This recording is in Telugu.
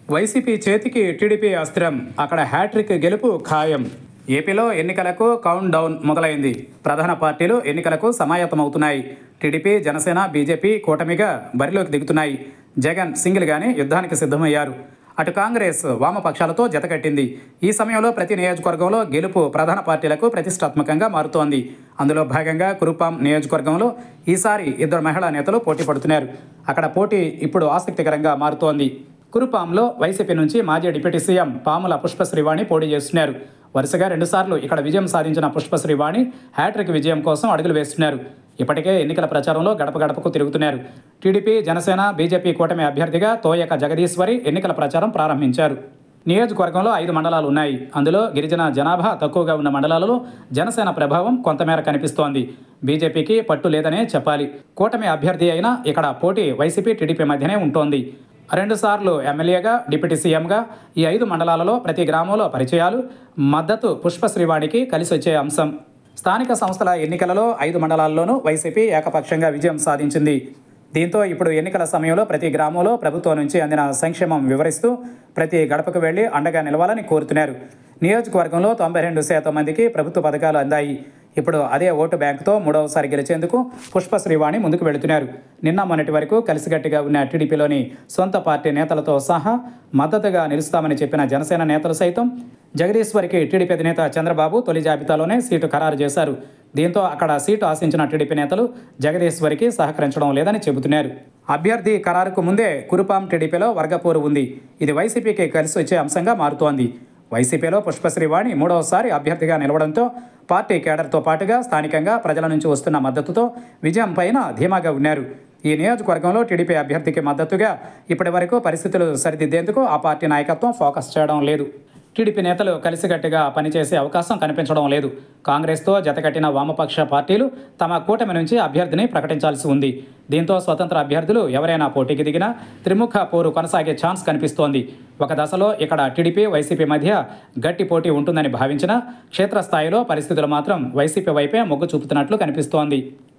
వైసీపీ చేతికి టీడీపీ అస్త్రం అక్కడ హ్యాట్రిక్ గెలుపు ఖాయం ఏపీలో ఎన్నికలకు కౌంట్ డౌన్ మొదలైంది ప్రధాన పార్టీలు ఎన్నికలకు సమాయత్తమవుతున్నాయి టీడీపీ జనసేన బీజేపీ కూటమిగా బరిలోకి దిగుతున్నాయి జగన్ సింగిల్గానే యుద్ధానికి సిద్ధమయ్యారు అటు కాంగ్రెస్ వామపక్షాలతో జతకట్టింది ఈ సమయంలో ప్రతి నియోజకవర్గంలో గెలుపు ప్రధాన పార్టీలకు ప్రతిష్టాత్మకంగా మారుతోంది అందులో భాగంగా కురుపాం నియోజకవర్గంలో ఈసారి ఇద్దరు మహిళా నేతలు పోటీ పడుతున్నారు అక్కడ పోటీ ఇప్పుడు ఆసక్తికరంగా మారుతోంది కురుపాంలో వైసీపీ నుంచి మాజీ డిప్యూటీ సీఎం పాముల పుష్పశ్రీవాణి పోటీ చేస్తున్నారు వరుసగా రెండుసార్లు ఇక్కడ విజయం సాధించిన పుష్పశ్రీవాణి హ్యాట్రిక్ విజయం కోసం అడుగులు వేస్తున్నారు ఇప్పటికే ఎన్నికల ప్రచారంలో గడప గడపకు తిరుగుతున్నారు టీడీపీ జనసేన బీజేపీ కూటమి అభ్యర్థిగా తోయక జగదీశ్వరి ఎన్నికల ప్రచారం ప్రారంభించారు నియోజకవర్గంలో ఐదు మండలాలు ఉన్నాయి అందులో గిరిజన జనాభా తక్కువగా ఉన్న మండలాలలో జనసేన ప్రభావం కొంతమేర కనిపిస్తోంది బీజేపీకి పట్టు లేదనే చెప్పాలి కూటమి అభ్యర్థి అయినా ఇక్కడ పోటీ వైసీపీ టీడీపీ మధ్యనే ఉంటోంది రెండుసార్లు ఎమ్మెల్యేగా డిప్యూటీ సీఎంగా ఈ ఐదు మండలాలలో ప్రతి గ్రామంలో పరిచయాలు మద్దతు పుష్పశ్రీవాణికి కలిసి వచ్చే అంశం స్థానిక సంస్థల ఎన్నికలలో ఐదు మండలాల్లోనూ వైసీపీ ఏకపక్షంగా విజయం సాధించింది దీంతో ఇప్పుడు ఎన్నికల సమయంలో ప్రతి గ్రామంలో ప్రభుత్వం నుంచి అందిన సంక్షేమం వివరిస్తూ ప్రతి గడపకు వెళ్లి అండగా నిలవాలని కోరుతున్నారు నియోజకవర్గంలో తొంభై రెండు శాతం మందికి ప్రభుత్వ పథకాలు అందాయి ఇప్పుడు అదే ఓటు బ్యాంకుతో మూడవసారి గెలిచేందుకు పుష్పశ్రీవాణి ముందుకు వెళుతున్నారు నిన్న మొన్నటి వరకు కలిసికట్టుగా ఉన్న టీడీపీలోని సొంత పార్టీ నేతలతో సహా మద్దతుగా నిలుస్తామని చెప్పిన జనసేన నేతలు సైతం జగదీశ్వరికి టీడీపీ అధినేత చంద్రబాబు తొలి జాబితాలోనే సీటు ఖరారు చేశారు దీంతో అక్కడ సీటు ఆశించిన టీడీపీ నేతలు జగదీశ్వరికి సహకరించడం లేదని చెబుతున్నారు అభ్యర్థి ఖరారుకు ముందే కురుపాం టీడీపీలో వర్గపోరు ఉంది ఇది వైసీపీకి కలిసి వచ్చే అంశంగా మారుతోంది వైసీపీలో పుష్పశ్రీవాణి మూడవసారి అభ్యర్థిగా నిలవడంతో పార్టీ కేడర్తో పాటుగా స్థానికంగా ప్రజల నుంచి వస్తున్న మద్దతుతో విజయం పైన ధీమాగా ఉన్నారు ఈ నియోజకవర్గంలో టీడీపీ అభ్యర్థికి మద్దతుగా ఇప్పటి వరకు పరిస్థితులు సరిదిద్దేందుకు ఆ పార్టీ నాయకత్వం ఫోకస్ చేయడం లేదు టీడీపీ నేతలు కలిసికట్టుగా పనిచేసే అవకాశం కనిపించడం లేదు కాంగ్రెస్తో జతకట్టిన వామపక్ష పార్టీలు తమ కూటమి నుంచి అభ్యర్థిని ప్రకటించాల్సి ఉంది దీంతో స్వతంత్ర అభ్యర్థులు ఎవరైనా పోటీకి దిగినా త్రిముఖ పోరు కొనసాగే ఛాన్స్ కనిపిస్తోంది ఒక దశలో ఇక్కడ టీడీపీ వైసీపీ మధ్య గట్టి పోటీ ఉంటుందని భావించినా క్షేత్రస్థాయిలో పరిస్థితులు మాత్రం వైసీపీ వైపే మొగ్గు చూపుతున్నట్లు కనిపిస్తోంది